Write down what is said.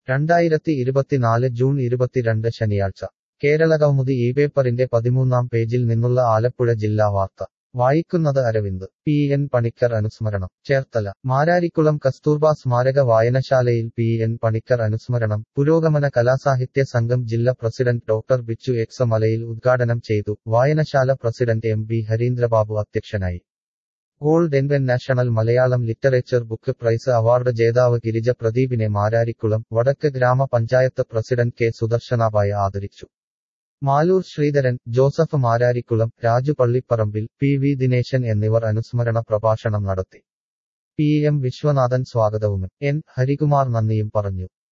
രണ്ടായിരത്തി ഇരുപത്തിനാല് ജൂൺ ഇരുപത്തിരണ്ട് ശനിയാഴ്ച കേരള കൗമുദി ഈ പേപ്പറിന്റെ പതിമൂന്നാം പേജിൽ നിന്നുള്ള ആലപ്പുഴ ജില്ലാ വാർത്ത വായിക്കുന്നത് അരവിന്ദ് പി എൻ പണിക്കർ അനുസ്മരണം ചേർത്തല മാരാരിക്കുളം കസ്തൂർബ സ്മാരക വായനശാലയിൽ പി എൻ പണിക്കർ അനുസ്മരണം പുരോഗമന കലാസാഹിത്യ സംഘം ജില്ലാ പ്രസിഡന്റ് ഡോക്ടർ ബിച്ചു എക്സ മലയിൽ ഉദ്ഘാടനം ചെയ്തു വായനശാല പ്രസിഡന്റ് എം ബി ഹരീന്ദ്രബാബു അധ്യക്ഷനായി ഗോൾഡ് എൻവെൻ national Malayalam literature book prize award ജേതാവ് ഗിരിജ പ്രദീപിനെ മാരാരിക്കുളം വടക്ക് ഗ്രാമപഞ്ചായത്ത് പ്രസിഡന്റ് കെ സുദർശനാബായ ആദരിച്ചു മാലൂർ ശ്രീധരൻ ജോസഫ് മാരാരിക്കുളം രാജു പള്ളിപ്പറമ്പിൽ പി വി ദിനേശൻ എന്നിവർ അനുസ്മരണ പ്രഭാഷണം നടത്തി പി എം വിശ്വനാഥൻ സ്വാഗതവും എൻ ഹരികുമാർ നന്ദിയും പറഞ്ഞു